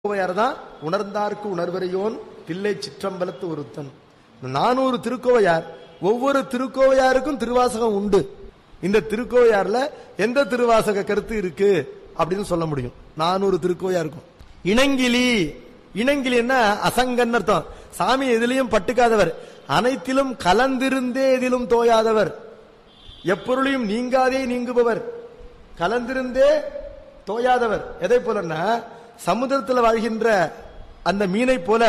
திருக்கோவையார் தான் உணர்ந்தார்க்கு உணர்வரையோன் தில்லை சிற்றம்பலத்து ஒருத்தன் நானூறு திருக்கோவையார் ஒவ்வொரு திருக்கோவையாருக்கும் திருவாசகம் உண்டு இந்த திருக்கோவையார்ல எந்த திருவாசக கருத்து இருக்கு அப்படின்னு சொல்ல முடியும் நானூறு திருக்கோவையாருக்கும் இணங்கிலி இணங்கிலி என்ன அசங்கன்னு அர்த்தம் சாமி எதிலையும் பட்டுக்காதவர் அனைத்திலும் கலந்திருந்தே எதிலும் தோயாதவர் எப்பொருளையும் நீங்காதே நீங்குபவர் கலந்திருந்தே தோயாதவர் எதை போலன்னா சமுத்திரத்தில் வாழ்கின்ற அந்த மீனை போல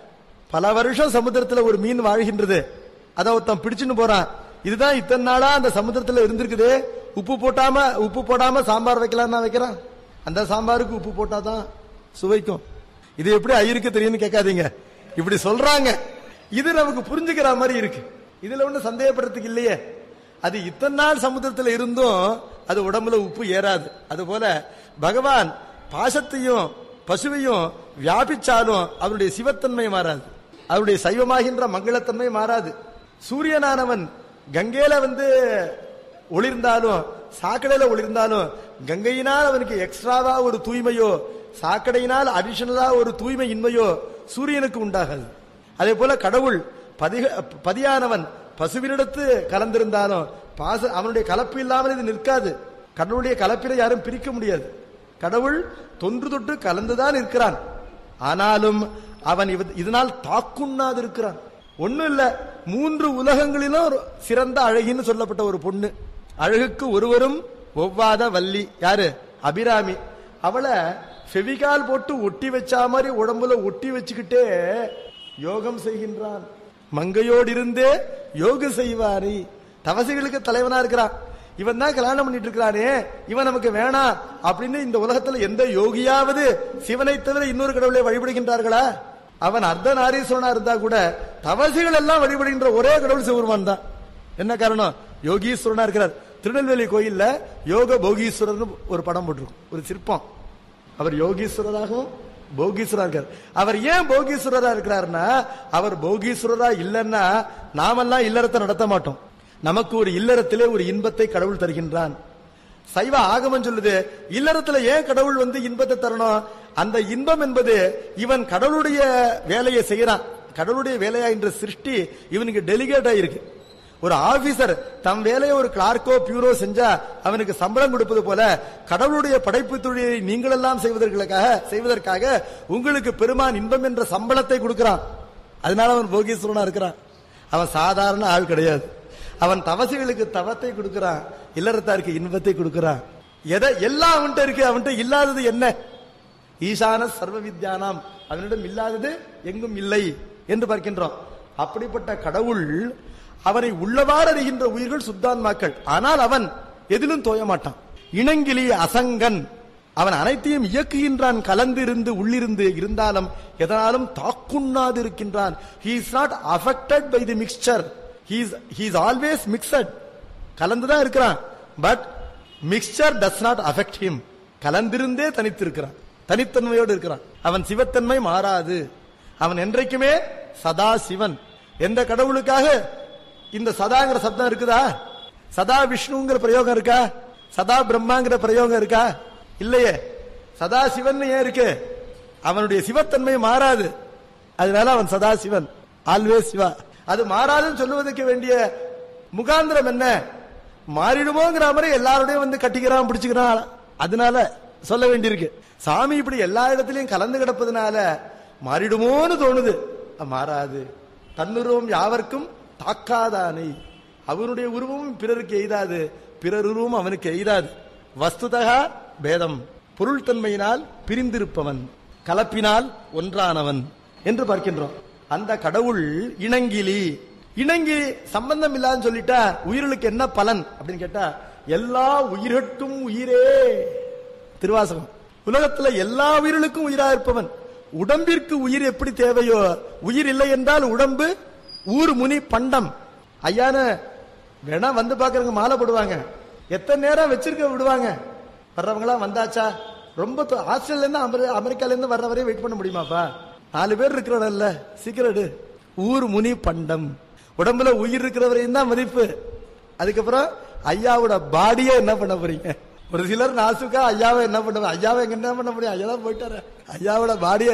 பல வருஷம் சமுத்திரத்துல ஒரு மீன் வாழ்கின்றது அதை ஒருத்தன் பிடிச்சுன்னு போறான் இதுதான் இத்தனை நாளா அந்த சமுத்திரத்துல இருந்திருக்குது உப்பு போட்டாம உப்பு போடாம சாம்பார் வைக்கலாம்னா வைக்கிறான் அந்த சாம்பாருக்கு உப்பு போட்டாதான் சுவைக்கும் இது எப்படி ஐயருக்கு தெரியும்னு கேட்காதீங்க இப்படி சொல்றாங்க இது நமக்கு புரிஞ்சுக்கிற மாதிரி இருக்கு இதுல ஒண்ணு சந்தேகப்படுறதுக்கு இல்லையே அது இத்தனை நாள் சமுத்திரத்துல இருந்தும் அது உடம்புல உப்பு ஏறாது அது போல பகவான் பாசத்தையும் பசுவையும் வியாபிச்சாலும் அவருடைய சிவத்தன்மை மாறாது அவருடைய சைவமாகின்ற மங்களத்தன்மை மாறாது சூரியனானவன் கங்கையில வந்து ஒளிர்ந்தாலும் சாக்கடையில ஒளிர்ந்தாலும் கங்கையினால் அவனுக்கு எக்ஸ்ட்ராவா ஒரு தூய்மையோ சாக்கடையினால் அடிஷனலா ஒரு தூய்மை இன்மையோ சூரியனுக்கு உண்டாகாது அதே போல கடவுள் பதிக பதியானவன் பசுவினிடத்து கலந்திருந்தாலும் பாச அவனுடைய கலப்பு இல்லாமல் இது நிற்காது கடவுளுடைய கலப்பினை யாரும் பிரிக்க முடியாது கடவுள் தொன்று தொட்டு கலந்துதான் இருக்கிறான் ஆனாலும் அவன் இவ- இதனால் தாக்குண்ணாது இருக்கிறான் ஒண்ணும் இல்ல மூன்று உலகங்களிலும் ஒரு சிறந்த அழகின்னு சொல்லப்பட்ட ஒரு பொண்ணு அழகுக்கு ஒருவரும் ஒவ்வாத வள்ளி யாரு அபிராமி அவளை ஃபெவிகால் போட்டு ஒட்டி வச்சா மாதிரி உடம்புல ஒட்டி வச்சுக்கிட்டே யோகம் செய்கின்றான் மங்கையோடு இருந்தே யோகம் செய்வாரி தவசிகளுக்கு தலைவனா இருக்கிறான் இவன் தான் கல்யாணம் பண்ணிட்டு இருக்கிறானே இவன் நமக்கு வேணாம் அப்படின்னு இந்த உலகத்துல எந்த யோகியாவது சிவனை தவிர இன்னொரு கடவுளை வழிபடுகின்றார்களா அவன் அர்த்த நாரீஸ்வரனா இருந்தா கூட தவசிகள் எல்லாம் வழிபடுகின்ற ஒரே கடவுள் சிவருமான் தான் என்ன காரணம் யோகீஸ்வரனா இருக்கிறார் திருநெல்வேலி கோயில்ல யோக போகீஸ்வரர்னு ஒரு படம் போட்டிருக்கும் ஒரு சிற்பம் அவர் யோகீஸ்வரராகவும் போகீஸ்வரா இருக்கார் அவர் ஏன் போகீஸ்வரரா இருக்கிறாருன்னா அவர் போகீஸ்வரரா இல்லைன்னா நாமெல்லாம் இல்லறத்தை நடத்த மாட்டோம் நமக்கு ஒரு இல்லறத்திலே ஒரு இன்பத்தை கடவுள் தருகின்றான் சைவ ஆகமம் சொல்லுது இல்லறத்துல ஏன் கடவுள் வந்து இன்பத்தை தரணும் அந்த இன்பம் என்பது இவன் கடவுளுடைய வேலையை செய்யறான் கடவுளுடைய வேலையா என்ற சிருஷ்டி இவனுக்கு டெலிகேட் ஆயிருக்கு ஒரு ஆபீசர் தம் வேலையை ஒரு கிளார்க்கோ பியூரோ செஞ்சா அவனுக்கு சம்பளம் கொடுப்பது போல கடவுளுடைய படைப்பு தொழிலை நீங்கள் எல்லாம் செய்வதற்காக செய்வதற்காக உங்களுக்கு பெருமான் இன்பம் என்ற சம்பளத்தை கொடுக்கிறான் அதனால அவன் போகீஸ்வரனா இருக்கிறான் அவன் சாதாரண ஆள் கிடையாது அவன் தவசிகளுக்கு தவத்தை கொடுக்கிறான் இல்லறத்தாருக்கு இன்பத்தை கொடுக்கிறான் எதை எல்லாம் அவன்கிட்ட இருக்கு அவன்கிட்ட இல்லாதது என்ன ஈசான சர்வ வித்யானாம் அவனிடம் இல்லாதது எங்கும் இல்லை என்று பார்க்கின்றோம் அப்படிப்பட்ட கடவுள் அவனை உள்ளவாறு அறிகின்ற உயிர்கள் சுத்தான்மாக்கள் ஆனால் அவன் எதிலும் தோய மாட்டான் இணங்கிலி அசங்கன் அவன் அனைத்தையும் இயக்குகின்றான் கலந்திருந்து உள்ளிருந்து இருந்தாலும் எதனாலும் தாக்குண்ணாது இருக்கின்றான் he is not affected by the mixture he is he is always mixed கலந்துதான் இருக்கிறான் but mixture does not affect him கலந்திருந்தே தனித்திருக்கிறான் தனித்தன்மையோடு இருக்கிறான் அவன் சிவத்தன்மை மாறாது அவன் என்றைக்குமே சதா சிவன் எந்த கடவுளுக்காக இந்த சதாங்கிற சப்தம் இருக்குதா சதா விஷ்ணுங்கிற பிரயோகம் இருக்கா சதா பிரம்மாங்கிற பிரயோகம் இருக்கா இல்லையே சதா சிவன் ஏன் இருக்கு அவனுடைய சிவத்தன்மை மாறாது அதனால அவன் சதா சிவன் ஆல்வேஸ் சிவா அது மாறாதுன்னு சொல்லுவதற்கு வேண்டிய முகாந்திரம் என்ன மாறிடுமோங்கிற மாதிரி எல்லாரோடையும் வந்து கட்டிக்கிறான் பிடிச்சுக்கிறான் அதனால சொல்ல வேண்டியிருக்கு சாமி இப்படி எல்லா இடத்துலயும் கலந்து கிடப்பதுனால மாறிடுமோன்னு தோணுது அஹ் மாறாது தன்னுருவம் யாவர்க்கும் தாக்காதானை அவனுடைய உருவமும் பிறருக்கு எய்தாது பிறர் உருவம் அவனுக்கு எய்தாது வஸ்துதகா பேதம் பொருள் தன்மையினால் பிரிந்திருப்பவன் கலப்பினால் ஒன்றானவன் என்று பார்க்கின்றோம் அந்த கடவுள் இணங்கிலி இணங்கி சம்பந்தம் இல்லான்னு சொல்லிட்டா உயிர்களுக்கு என்ன பலன் அப்படின்னு கேட்டா எல்லா உயிர்கட்கும் உயிரே திருவாசகம் உலகத்துல எல்லா உயிர்களுக்கும் உயிரா இருப்பவன் உடம்பிற்கு உயிர் எப்படி தேவையோ உயிர் இல்லை என்றால் உடம்பு ஊர் முனி பண்டம் ஐயான வேணா வந்து பாக்குறவங்க மாலை போடுவாங்க எத்தனை நேரம் வச்சிருக்க விடுவாங்க வர்றவங்களாம் வந்தாச்சா ரொம்ப தொ- ஆஸ்திரேலியா இருந்து அமெரி- அமெரிக்கால இருந்து வர்ற வரையும் வெயிட் பண்ண முடியுமாப்பா நாலு பேர் இருக்கிறோம்ல சீக்கிரடு ஊர் முனி பண்டம் உடம்புல உயிர் இருக்கிற வரையும் தான் மதிப்பு அதுக்கப்புறம் ஐயாவோட பாடியே என்ன பண்ண போறீங்க ஒரு சிலர் நாசுக்கா ஐயாவை என்ன பண்ண ஐயாவை எங்க என்ன பண்ண முடியும் ஐயா தான் போயிட்டாரு ஐயாவோட பாடியை